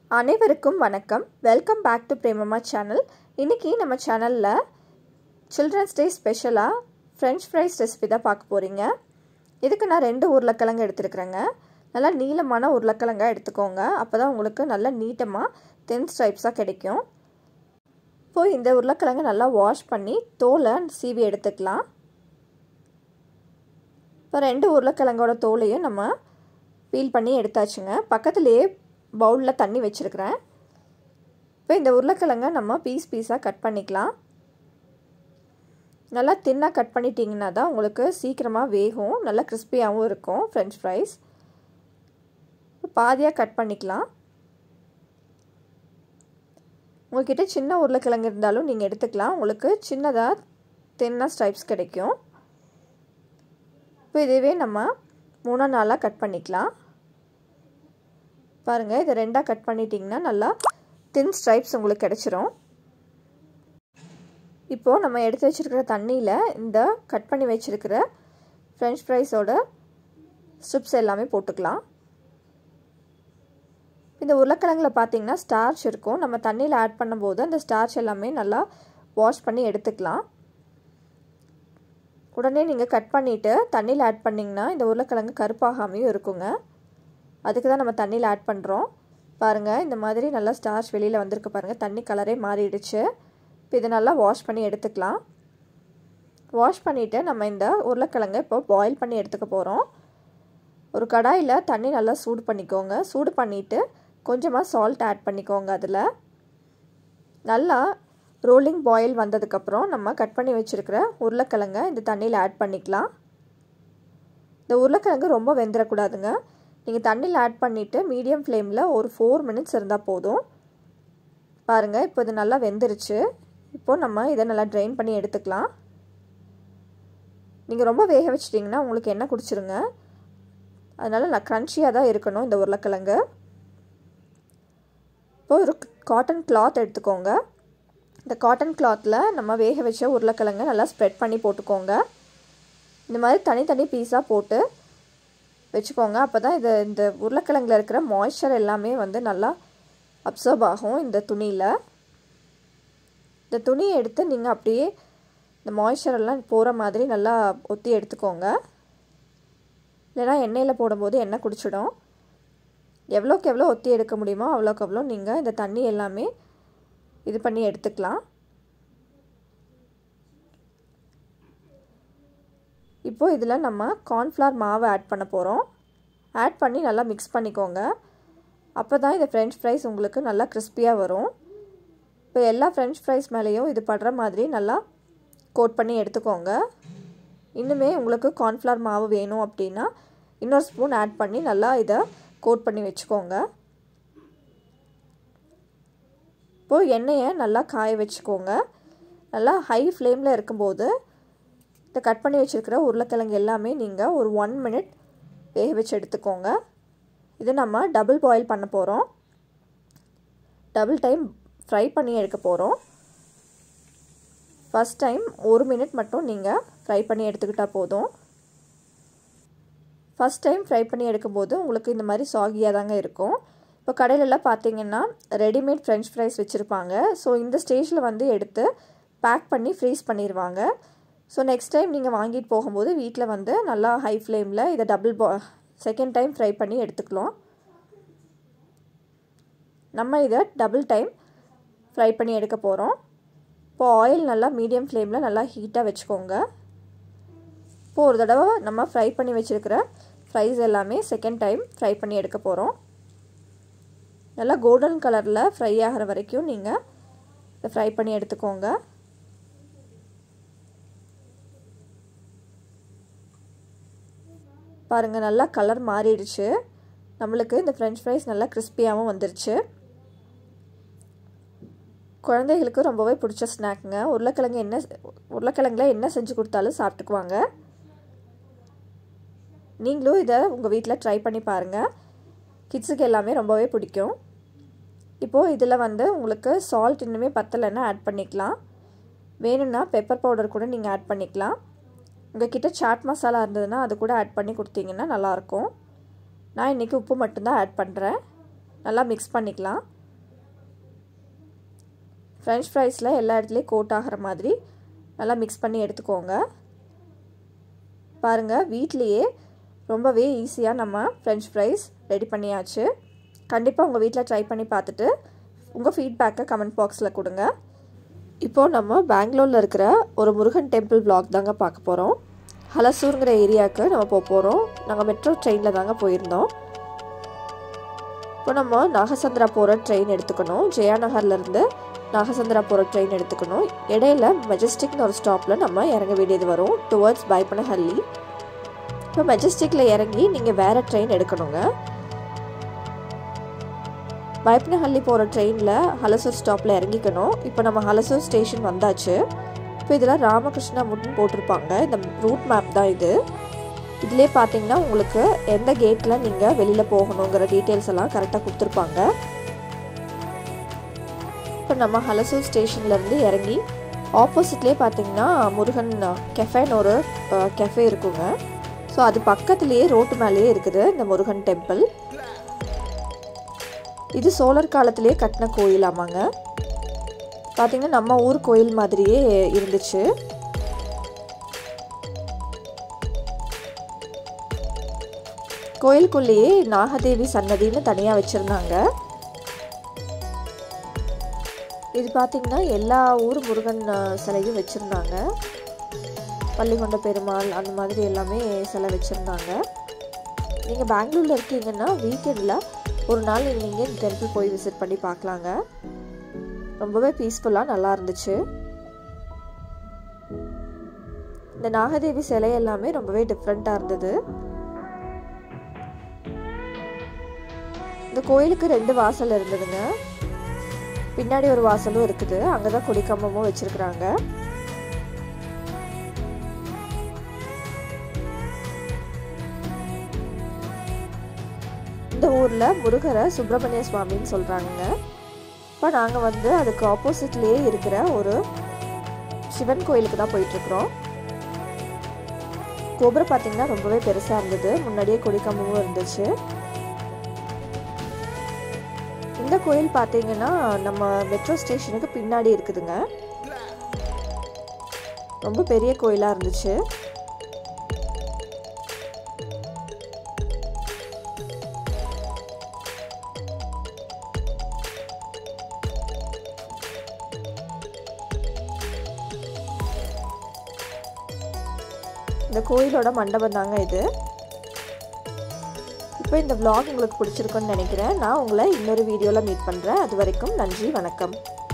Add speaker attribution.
Speaker 1: அனைவருக்கும் வணக்கம் welcome back to Premamma channel இன்றைக்கி நம்ம சேனலில் சில்ட்ரன்ஸ் டே ஸ்பெஷலாக ஃப்ரெஞ்ச் ஃப்ரைஸ் ரெசிபி தான் பார்க்க போகிறீங்க இதுக்கு நான் ரெண்டு உருளைக்கிழங்கு எடுத்துருக்குறேங்க நல்லா நீளமான உருளைக்கிழங்கா எடுத்துக்கோங்க அப்போ தான் உங்களுக்கு நல்லா நீட்டமாக தென் ஸ்ட்ரைப்ஸாக கிடைக்கும் இப்போது இந்த உருளைக்கிழங்கு நல்லா வாஷ் பண்ணி தோலை சீவி எடுத்துக்கலாம் இப்போ ரெண்டு உருளைக்கிழங்கோட தோலையும் நம்ம பீல் பண்ணி எடுத்தாச்சுங்க பக்கத்துலேயே பவுலில் தண்ணி வச்சுருக்கிறேன் இப்போ இந்த உருளைக்கிழங்க நம்ம பீஸ் பீஸாக கட் பண்ணிக்கலாம் நல்லா தின்னாக கட் பண்ணிட்டீங்கன்னா தான் உங்களுக்கு சீக்கிரமாக வேகும் நல்லா கிறிஸ்பியாகவும் இருக்கும் ஃப்ரெஞ்ச் ஃப்ரைஸ் பாதியாக கட் பண்ணிக்கலாம் உங்கள்கிட்ட சின்ன உருளைக்கிழங்கு இருந்தாலும் நீங்கள் எடுத்துக்கலாம் உங்களுக்கு சின்னதாக தின்னாக ஸ்ட்ரைப்ஸ் கிடைக்கும் இப்போ இதுவே நம்ம மூணாம் நாளாக கட் பண்ணிக்கலாம் பாருங்கள் இதை ரெண்டாக கட் பண்ணிட்டிங்கன்னா நல்லா தின் ஸ்ட்ரைப்ஸ் உங்களுக்கு கிடச்சிரும் இப்போது நம்ம எடுத்து வச்சுருக்கிற தண்ணியில் இந்த கட் பண்ணி வச்சுருக்கிற ஃப்ரெஞ்ச் ஃப்ரைஸோட ஸ்ட்ரிப்ஸ் எல்லாமே போட்டுக்கலாம் இந்த உருளைக்கிழங்குல பார்த்தீங்கன்னா ஸ்டார்ச் இருக்கும் நம்ம தண்ணியில் ஆட் பண்ணும்போது அந்த ஸ்டார்ச் எல்லாமே நல்லா வாஷ் பண்ணி எடுத்துக்கலாம் உடனே நீங்கள் கட் பண்ணிவிட்டு தண்ணியில் ஆட் பண்ணிங்கன்னா இந்த உருளைக்கிழங்கு கருப்பாகாமையும் இருக்குங்க அதுக்கு தான் நம்ம தண்ணியில் ஆட் பண்ணுறோம் பாருங்கள் இந்த மாதிரி நல்லா ஸ்டார்ச் வெளியில் வந்திருக்கு பாருங்கள் தண்ணி கலரே மாறிடுச்சு இப்போ இதை நல்லா வாஷ் பண்ணி எடுத்துக்கலாம் வாஷ் பண்ணிவிட்டு நம்ம இந்த உருளைக்கிழங்கை இப்போ பாயில் பண்ணி எடுத்துக்க போகிறோம் ஒரு கடாயில் தண்ணி நல்லா சூடு பண்ணிக்கோங்க சூடு பண்ணிவிட்டு கொஞ்சமாக சால்ட் ஆட் பண்ணிக்கோங்க அதில் நல்லா ரோலிங் பாயில் வந்ததுக்கப்புறம் நம்ம கட் பண்ணி வச்சுருக்கிற உருளைக்கிழங்க இந்த தண்ணியில் ஆட் பண்ணிக்கலாம் இந்த உருளைக்கிழங்கு ரொம்ப வெந்துடக்கூடாதுங்க நீங்கள் தண்ணியில் ஆட் பண்ணிவிட்டு மீடியம் ஃப்ளேமில் ஒரு ஃபோர் மினிட்ஸ் இருந்தால் போதும் பாருங்கள் இப்போ இது நல்லா வெந்துருச்சு இப்போது நம்ம இதை நல்லா ட்ரைன் பண்ணி எடுத்துக்கலாம் நீங்கள் ரொம்ப வேக வச்சிட்டிங்கன்னா உங்களுக்கு எண்ணெய் குடிச்சிருங்க அதனால் நான் க்ரன்ச்சியாக தான் இருக்கணும் இந்த உருளைக்கிழங்கு இப்போ ஒரு காட்டன் கிளாத் எடுத்துக்கோங்க இந்த காட்டன் கிளாத்தில் நம்ம வேக வச்ச உருளைக்கிழங்க நல்லா ஸ்ப்ரெட் பண்ணி போட்டுக்கோங்க இந்த மாதிரி தனித்தனி பீஸாக போட்டு வச்சுக்கோங்க அப்போ தான் இது இந்த உருளைக்கிழங்குல இருக்கிற மாய்ஸ்சர் எல்லாமே வந்து நல்லா அப்சர்வ் ஆகும் இந்த துணியில் இந்த துணியை எடுத்து நீங்கள் அப்படியே இந்த மாய்ஸ்சர் எல்லாம் போகிற மாதிரி நல்லா ஒத்தி எடுத்துக்கோங்க இல்லைனா எண்ணெயில் போடும்போது எண்ணெய் குடிச்சிடும் எவ்வளோக்கு எவ்வளோ ஒத்தி எடுக்க முடியுமோ அவ்வளோக்கு அவ்வளோ நீங்கள் இந்த தண்ணி எல்லாமே இது பண்ணி எடுத்துக்கலாம் இப்போது இதில் நம்ம கார்ன்ஃப்ளவர் மாவை ஆட் பண்ண போகிறோம் ஆட் பண்ணி நல்லா மிக்ஸ் பண்ணிக்கோங்க அப்போ தான் இந்த ஃப்ரெஞ்ச் ஃப்ரைஸ் உங்களுக்கு நல்லா கிறிஸ்பியாக வரும் இப்போ எல்லா ஃப்ரெஞ்ச் ஃப்ரைஸ் மேலேயும் இது படுற மாதிரி நல்லா கோட் பண்ணி எடுத்துக்கோங்க இன்னுமே உங்களுக்கு கார்ன்ஃப்ளவர் மாவு வேணும் அப்படின்னா இன்னொரு ஸ்பூன் ஆட் பண்ணி நல்லா இதை கோட் பண்ணி வச்சுக்கோங்க இப்போது எண்ணெயை நல்லா காய வச்சுக்கோங்க நல்லா ஹை ஃப்ளேமில் இருக்கும்போது இந்த கட் பண்ணி வச்சுருக்கிற உருளைக்கிழங்கு எல்லாமே நீங்கள் ஒரு ஒன் மினிட் வேக வச்சு எடுத்துக்கோங்க இது நம்ம டபுள் பாயில் பண்ண போகிறோம் டபுள் டைம் ஃப்ரை பண்ணி எடுக்க போகிறோம் ஃபஸ்ட் டைம் ஒரு மினிட் மட்டும் நீங்கள் ஃப்ரை பண்ணி எடுத்துக்கிட்டால் போதும் ஃபஸ்ட் டைம் ஃப்ரை பண்ணி எடுக்கும்போது உங்களுக்கு இந்த மாதிரி சாகியாக தாங்க இருக்கும் இப்போ கடையிலலாம் பார்த்தீங்கன்னா ரெடிமேட் ஃப்ரெஞ்ச் ஃப்ரைஸ் வச்சுருப்பாங்க ஸோ இந்த ஸ்டேஜில் வந்து எடுத்து பேக் பண்ணி ஃப்ரீஸ் பண்ணிடுவாங்க ஸோ நெக்ஸ்ட் டைம் நீங்கள் வாங்கிட்டு போகும்போது வீட்டில் வந்து நல்லா ஹை ஃப்ளேமில் இதை டபுள் பா செகண்ட் டைம் ஃப்ரை பண்ணி எடுத்துக்கலாம் நம்ம இதை டபுள் டைம் ஃப்ரை பண்ணி எடுக்க போகிறோம் இப்போது ஆயில் நல்லா மீடியம் ஃப்ளேமில் நல்லா ஹீட்டாக வச்சுக்கோங்க இப்போது ஒரு தடவை நம்ம ஃப்ரை பண்ணி வச்சுருக்கிற ஃப்ரைஸ் எல்லாமே செகண்ட் டைம் ஃப்ரை பண்ணி எடுக்க போகிறோம் நல்லா கோல்டன் கலரில் ஃப்ரை ஆகிற வரைக்கும் நீங்கள் இதை ஃப்ரை பண்ணி எடுத்துக்கோங்க பாருங்கள் நல்லா கலர் மாறிடுச்சு நம்மளுக்கு இந்த ஃப்ரெஞ்ச் ஃப்ரைஸ் நல்லா கிறிஸ்பியாகவும் வந்துருச்சு குழந்தைகளுக்கு ரொம்பவே பிடிச்ச ஸ்நாக்குங்க உருளைக்கிழங்கு என்ன உருளைக்கிழங்குல என்ன செஞ்சு கொடுத்தாலும் சாப்பிட்டுக்குவாங்க நீங்களும் இதை உங்கள் வீட்டில் ட்ரை பண்ணி பாருங்கள் கிட்ஸுக்கு எல்லாமே ரொம்பவே பிடிக்கும் இப்போது இதில் வந்து உங்களுக்கு சால்ட் இன்னுமே பத்தலைன்னா ஆட் பண்ணிக்கலாம் வேணும்னா பெப்பர் பவுடர் கூட நீங்கள் ஆட் பண்ணிக்கலாம் உங்கள் கிட்ட சாட் மசாலா இருந்ததுன்னா அது கூட ஆட் பண்ணி கொடுத்தீங்கன்னா நல்லாயிருக்கும் நான் இன்றைக்கி உப்பு மட்டும்தான் ஆட் பண்ணுறேன் நல்லா மிக்ஸ் பண்ணிக்கலாம் ஃப்ரெஞ்ச் ஃப்ரைஸில் எல்லா இடத்துலையும் கோட் ஆகிற மாதிரி நல்லா மிக்ஸ் பண்ணி எடுத்துக்கோங்க பாருங்கள் வீட்லேயே ரொம்பவே ஈஸியாக நம்ம ஃப்ரெஞ்ச் ஃப்ரைஸ் ரெடி பண்ணியாச்சு கண்டிப்பாக உங்கள் வீட்டில் ட்ரை பண்ணி பார்த்துட்டு உங்கள் ஃபீட்பேக்கை கமெண்ட் பாக்ஸில் கொடுங்க இப்போது நம்ம பெங்களூரில் இருக்கிற ஒரு முருகன் டெம்பிள் பிளாக் தாங்க பார்க்க போகிறோம் ஹலசூருங்கிற ஏரியாவுக்கு நம்ம போக போகிறோம் நாங்கள் மெட்ரோ ட்ரெயினில் தாங்க போயிருந்தோம் இப்போ நம்ம நாகசந்திரா போகிற ட்ரெயின் எடுத்துக்கணும் ஜெயா நகர்லேருந்து நாகசந்திரா போகிற ட்ரெயின் எடுத்துக்கணும் இடையில மெஜஸ்டிக்னு ஒரு ஸ்டாப்பில் நம்ம இறங்க வேண்டியது வரும் டுவர்ட்ஸ் பைப்பனஹள்ளி இப்போ மெஜஸ்டிக்கில் இறங்கி நீங்கள் வேறு ட்ரெயின் எடுக்கணுங்க பைப்பனஹள்ளி போகிற ட்ரெயினில் ஹலசூர் ஸ்டாப்பில் இறங்கிக்கணும் இப்போ நம்ம ஹலசூர் ஸ்டேஷன் வந்தாச்சு இப்போ இதில் ராமகிருஷ்ணா முட்னு போட்டிருப்பாங்க இந்த ரூட் மேப் தான் இது இதிலே பார்த்தீங்கன்னா உங்களுக்கு எந்த கேட்டில் நீங்கள் வெளியில் போகணுங்கிற டீட்டெயில்ஸ் எல்லாம் கரெக்டாக கொடுத்துருப்பாங்க இப்போ நம்ம ஹலசூர் ஸ்டேஷன்லேருந்து இறங்கி ஆப்போசிட்லேயே பார்த்தீங்கன்னா முருகன் கெஃபேன்னு ஒரு கெஃபே இருக்குங்க ஸோ அது பக்கத்துலேயே ரோட்டு மேலேயே இருக்குது இந்த முருகன் டெம்பிள் இது சோழர் காலத்திலே கட்டின கோயிலாமாங்க பார்த்திங்கன்னா நம்ம ஊர் கோயில் மாதிரியே இருந்துச்சு கோயிலுக்குள்ளேயே நாகதேவி சன்னதின்னு தனியாக வச்சுருந்தாங்க இது பார்த்திங்கன்னா எல்லா ஊர் முருகன் சிலையும் வச்சுருந்தாங்க பள்ளிகொண்ட பெருமாள் அந்த மாதிரி எல்லாமே சிலை வச்சுருந்தாங்க நீங்கள் பெங்களூரில் இருக்கீங்கன்னா வீக்கெண்டில் ஒரு நாள் நீங்கள் இந்த டெம்பிள் போய் விசிட் பண்ணி பார்க்கலாங்க ரொம்பவே பீஸ்ஃபுல்லாக நல்லா இருந்துச்சு இந்த நாகதேவி சிலை எல்லாமே ரொம்பவே டிஃப்ரெண்ட்டாக இருந்தது இந்த கோயிலுக்கு ரெண்டு வாசல் இருந்ததுங்க பின்னாடி ஒரு வாசலும் இருக்குது அங்கே தான் கொடிக்கம்பமும் வச்சுருக்குறாங்க இந்த ஊரில் முருகரை சுப்பிரமணிய சுவாமின்னு சொல்கிறாங்க இப்போ நாங்கள் வந்து அதுக்கு ஆப்போசிட்லேயே இருக்கிற ஒரு சிவன் கோயிலுக்கு தான் போயிட்டுருக்குறோம் கோபுரம் பார்த்திங்கன்னா ரொம்பவே பெருசாக இருந்தது முன்னாடியே கொடிக்கம்பமும் இருந்துச்சு இந்த கோயில் பார்த்தீங்கன்னா நம்ம மெட்ரோ ஸ்டேஷனுக்கு பின்னாடி இருக்குதுங்க ரொம்ப பெரிய கோயிலாக இருந்துச்சு இந்த கோயிலோட மண்டபம் தாங்க இது இப்போ இந்த vlog உங்களுக்கு பிடிச்சிருக்குன்னு நினைக்கிறேன் நான் உங்களை இன்னொரு வீடியோவில் மீட் பண்ணுறேன் அது வரைக்கும் நன்றி வணக்கம்